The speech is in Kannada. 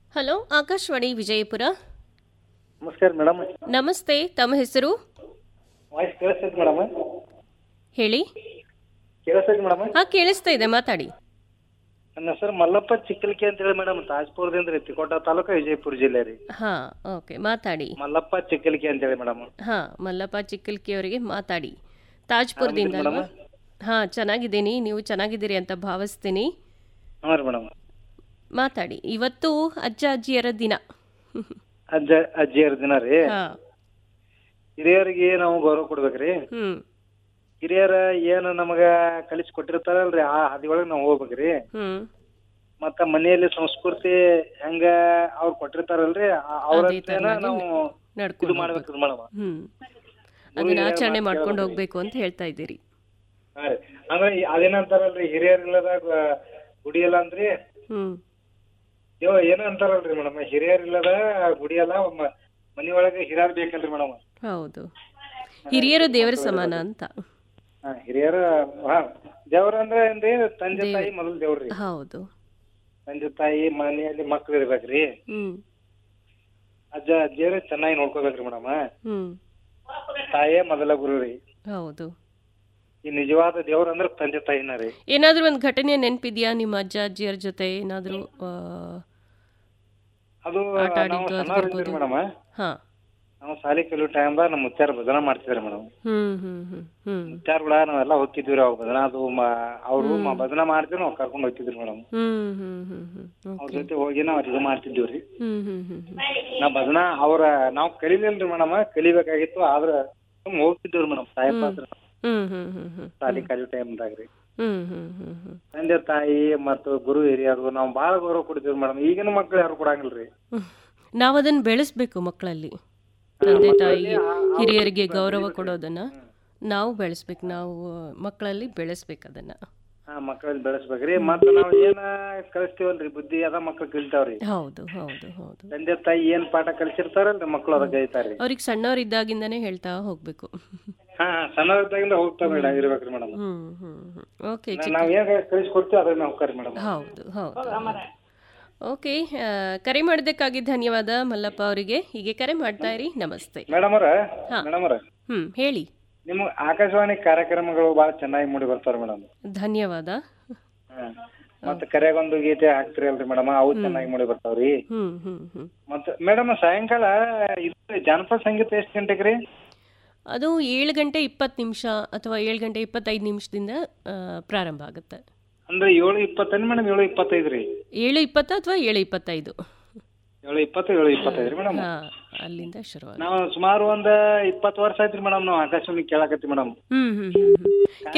ಹಲೋ ಆಕಾಶವಾಣಿ ವಿಜಯಪುರ ನಮಸ್ಕಾರ ಮೇಡಮ್ ನಮಸ್ತೆ ತಮ್ಮ ಹೆಸರು ವಾಯ್ಸ್ ಕೇಳಿಸ್ತೈತಿ ಮೇಡಮ್ ಹೇಳಿ ಕೇಳಿಸ್ತೈತಿ ಮೇಡಮ್ ಹಾ ಕೇಳಿಸ್ತಾ ಇದೆ ಮಾತಾಡಿ ನನ್ನ ಹೆಸರು ಮಲ್ಲಪ್ಪ ಚಿಕ್ಕಲ್ಕಿ ಅಂತ ಹೇಳಿ ಮೇಡಮ್ ತಾಜ್ಪುರದಿಂದ ರೀ ತಿಕೋಟ ತಾಲೂಕು ವಿಜಯಪುರ ಜಿಲ್ಲೆ ರೀ ಹಾ ಓಕೆ ಮಾತಾಡಿ ಮಲ್ಲಪ್ಪ ಚಿಕ್ಕಲ್ಕಿ ಅಂತ ಹೇಳಿ ಮೇಡಮ್ ಹಾ ಮಲ್ಲಪ್ಪ ಚಿಕ್ಕಲ್ಕಿ ಅವರಿಗೆ ಮಾತಾಡಿ ತಾಜ್ಪುರದಿಂದ ಅಲ್ವಾ ಹಾ ಚೆನ್ನಾಗಿದ್ದೀನಿ ನೀವು ಚೆನ್ನಾಗಿದ್ದೀರಿ ಅಂತ ಭಾವಿಸ್ತೀನಿ ಹಾಂ ರೀ ಮೇಡಮ್ ಮಾತಾಡಿ ಇವತ್ತು ಅಜ್ಜ ಅಜ್ಜಿಯರ ದಿನ ಅಜ್ಜ ಅಜ್ಜಿಯರ ದಿನ ರೀ ಹಾ ಹಿರಿಯರಿಗೆ ನಾವು ಗೌರವ ಕೊಡ್ಬೇಕ್ರಿ ಹ್ಮ್ ಹಿರಿಯರ ಏನು ನಮಗ ಕಲಿಸಿ ಕೊಟ್ಟಿರ್ತಾರಲ್ರಿ ಆ ಹಾದಿಯೊಳಗೆ ನಾವು ಹೋಗ್ಬೇಕ್ರಿ ಹ್ಮ್ ಮತ್ತ ಮನೆಯಲ್ಲಿ ಸಂಸ್ಕೃತಿ ಹೆಂಗ ಅವ್ರು ಕೊಟ್ಟಿರ್ತಾರಲ್ರಿ ಆ- ಅವ್ರ ಅದೇ ಹತ್ರನ ತರನಾಗಿ ನಾವು ಇದು ನಡ್ಕೊಂಡು ಮಾಡ್ಬೇಕ್ರಿ ಮೇಡಮ್ ಹ್ಮ್ ಅದನ್ನ ಆಚರಣೆ ಮಾಡ್ಕೊಂಡು ಹೋಗ್ಬೇಕು ಅಂತ ಹೇಳ್ತಾ ಇದ್ದೀರಿ ಹಾ ರೀ ಅಂದ್ರೆ ಈ- ಅದೇನಂತಾರಲ್ರಿ ಹಿರಿಯರಿಲ್ಲದ ಗ- ಗುಡಿ ಇಲ್ಲ ಅಂದ್ರಿ ಹ್ಮ್ ಯೋ ಏನ ಅಂತಾರಲ್ರಿ ಮೇಡಮ್ ಹಿರಿಯರಿಲ್ಲದ ಗುಡಿ ಅಲ್ಲ ಮ- ಮನಿಯೊಳಗೆ ಹಿರಿಯರ್ ಬೇಕಲ್ರಿ ಮೇಡಮ್ ಹೌದು ಹಿರಿಯರು ದೇವರ ಸಮಾನ ಅಂತ ಹಾ ಹಿರಿಯರ ಹಾ ದೇವ್ರ ಅಂದ್ರೆ ಏನ್ರಿ ತಂದೆ ತಾಯಿ ಮೊದಲು ದೇವ್ರಿ ಹೌದು ತಂದೆ ತಾಯಿ ಮನೆಯಲ್ಲಿ ಮಕ್ಳು ಇರ್ಬೇಕ್ರಿ ಹ್ಮ್ ಅಜ್ಜ ಅಜ್ಜಿಯರು ಚೆನ್ನಾಗಿ ನೋಡ್ಕೋಬೇಕ್ರಿ ಮೇಡಮ್ ಹ್ಮ್ ತಾಯೇ ಮೊದಲ ಗುರು ರೀ ಹೌದು ಈ ನಿಜವಾದ ದೇವ್ರ ಅಂದ್ರೆ ತಂದೆ ತಾಯಿನ ರೀ ಏನಾದ್ರೂ ಒಂದು ಘಟನೆ ನೆನಪಿದ್ಯಾ ನಿಮ್ಮ ಅಜ್ಜ ಅಜ್ಜಿಯರ ಜೊತೆ ಏನಾದ್ರೂ ಆ, ಅದು ಆಟ ನಾವು ಆಡಿದ್ದು ಅದು ಸಣ್ಣವ್ರಿದ್ರಿ ಇರ್ಬೋದು. ಮೇಡಮ್ ಹಾ ನಾವು ಶಾಲೆ ಕಲಿಯೋ ಟೈಮ್ದಾಗ ನಮ್ಮ ಮುತ್ಯಾರ ಭಜನ ಮಾಡ್ತಿದ್ರಿ ಮೇಡಮ್ ಹ್ಮ್ ಹ್ಮ್ ಹ್ಮ್ ಹ್ಮ್ ಮುತ್ಯಾರ್ಗಳ ನಾವೆಲ್ಲ ಹೋಗ್ತಿದ್ವಿ ರೀ ಅವಾಗ ಭಜನ ಅದು ಅವರು ಭಜನ ಮಾಡ್ತಿದ್ರು ನಾವು ಕರ್ಕೊಂಡು ಹೋಗ್ತಿದ್ರಿ ಮೇಡಮ್ ಹ್ಮ್ ಹ್ಮ್ ಹ್ಮ್ ಹ್ಮ್ ಅವ್ರ ಓಕೆ ಜೊತೆ ಹೋಗಿ ನಾವ್ ಇದು ಮಾಡ್ತಿದ್ವಿ ರೀ ಹ್ಮ್ ಹ್ಮ್ ಹ್ಮ್ ಹ್ಮ್ ನಾ ಭಜನ ಅವ್ರ ನಾವ್ ಕಲಿಲಿಲ್ರಿ ಮೇಡಮ್ ಕಲಿಬೇಕಾಗಿತ್ತು ಆದ್ರ ಸುಮ್ ಹೋಗ್ತಿದ್ವಿ ಮೇಡಮ್ ಸಾಯಪ್ಪ ಹತ್ರ ಹ್ಮ್ ಹ್ಮ್ ಹ್ಮ್ ಹ್ಮ್ ಶಾಲಿ ಕಲಿಯೋ ಟೈಮ್ದಾಗ ರೀ ಹ್ಮ್ ಹ್ಮ್ ಹ್ಮ್ ಹ್ಮ್ ತಂದೆ ತಾಯಿ ಮತ್ತು ಗುರು ಹಿರಿಯರು ನಾವು ಬಾಳ ಗೌರವ ಕೊಡ್ತೀವಿ ಮೇಡಮ್ ಈಗಿನ ಮಕ್ಳು ಯಾರು ಕೊಡಂಗಿಲ್ರಿ ಹ್ಮ್. ನಾವ್ ಅದನ್ನ ಬೆಳೆಸ್ಬೇಕು ಮಕ್ಕಳಲ್ಲಿ ತಂದೆ ತಾಯಿ ಹಿರಿಯರಿಗೆ ಗೌರವ ಕೊಡೋದನ್ನ ನಾವು ಬೆಳೆಸ್ಬೇಕು ನಾವು ಮಕ್ಕಳಲ್ಲಿ ಬೆಳೆಸ್ಬೇಕು ಅದನ್ನ ಹಾ ಮಕ್ಕಳಲ್ಲಿ ಬೆಳೆಸ್ಬೇಕ್ರಿ ಮತ್ತ ನಾವ್ ಏನ ಕಲಿಸ್ತೀವಲ್ರಿ ಬುದ್ಧಿ ಅದ ಮಕ್ಳು ಕಲಿತಾವ್ರಿ ಹೌದು ಹೌದು ಹೌದು ತಂದೆ ತಾಯಿ ಏನ್ ಪಾಠ ಕಲಿಸಿರ್ತಾರಲ್ರಿ ಮಕ್ಳು ಅದ ಕಲಿತಾರ್ರಿ ಅವ್ರಿಗೆ ಸಣ್ಣವರಿದ್ದಾಗಿಂದಾನೇ ಹೇಳ್ತಾ ಹೋಗ್ಬೇಕು ಹಾ ಸಣ್ಣದಾಗಿಂದ ಹೋಗ್ತಾ ಮೇಡಮ್ ಇರ್ಬೇಕ್ರಿ ಮೇಡಮ್ ಹ್ಮ್ ಹ್ಮ್ ಹ್ಮ್ ಓಕೆ ನಾವ್ ಏನ್ ಕಲಿಸ್ಕೊಡ್ತೀವಿ ಅದನ್ನ ಹೋಗ್ತಾರಿ ಮೇಡಮ್ ಹೌದು ಹೌದು ಓಕೆ ಆ, ಕರೆ ಮಾಡೋದಕ್ಕಾಗಿ ಧನ್ಯವಾದ ಮಲ್ಲಪ್ಪ ಅವರಿಗೆ ಹೀಗೆ ಕರೆ ಮಾಡ್ತಾ ಇರಿ ನಮಸ್ತೆ ಮೇಡಮ್ ಅವ್ರ ಹಾ. ಮೇಡಮ್ ಅವ್ರ ಹ್ಮ್ ಹೇಳಿ ನಿಮ್ಮ ಆಕಾಶವಾಣಿ ಕಾರ್ಯಕ್ರಮಗಳು ಬಹಳ ಚೆನ್ನಾಗಿ ಮೂಡಿ ಬರ್ತಾರ ಮೇಡಮ್ ಧನ್ಯವಾದ ಮತ್ತ ಕರೆಗೊಂದು ಗೀತೆ ಹಾಕ್ತಿರಿ ಅಲ್ರಿ ಮೇಡಮ್ ಅವು ಚೆನ್ನಾಗಿ ಮೂಡಿ ಬರ್ತಾವ್ರಿ ಹ್ಮ್ ಹ್ಮ್ ಹ್ಮ್ ಮತ್ತ ಮೇಡಮ್ ಸಾಯಂಕಾಲ ಇದು ಜಾನಪದ ಸಂಗೀತ ಎಷ್ಟ್ ಗಂಟೆಗೆ ರೀ ಅದು ಏಳು ಗಂಟೆ ಇಪ್ಪತ್ತು ನಿಮಿಷ ಅಥವಾ ಏಳು ಗಂಟೆ ಇಪ್ಪತ್ತೈದು ನಿಮಿಷದಿಂದ ಆ, ಪ್ರಾರಂಭ ಆಗುತ್ತೆ ಅಂದ್ರೆ ಏಳು ಇಪ್ಪತ್ತೈದು ಮೇಡಮ್ ಏಳು ಇಪ್ಪತ್ತೈದು ರೀ ಏಳು ಇಪ್ಪತ್ತು ಅಥವಾ ಏಳು ಇಪ್ಪತ್ತೈದು ಏಳು ಇಪ್ಪತ್ತು ಏಳು ಇಪ್ಪತ್ತೈದು ರೀ ಮೇಡಮ್ ಹಾ ಅಲ್ಲಿಂದ ಶುರುವಾಗುತ್ತೆ ನಾವು ಸುಮಾರು ಒಂದ್ ಇಪ್ಪತ್ತು ವರ್ಷ ಆಯ್ತ್ರಿ ಮೇಡಮ್ ನಾವು ಆಕಾಶವಾಣಿ ಕೇಳಕತ್ತಿ ಮೇಡಮ್ ಹ್ಮ್ ಹ್ಮ್ ಹ್ಮ್ ಹ್ಮ್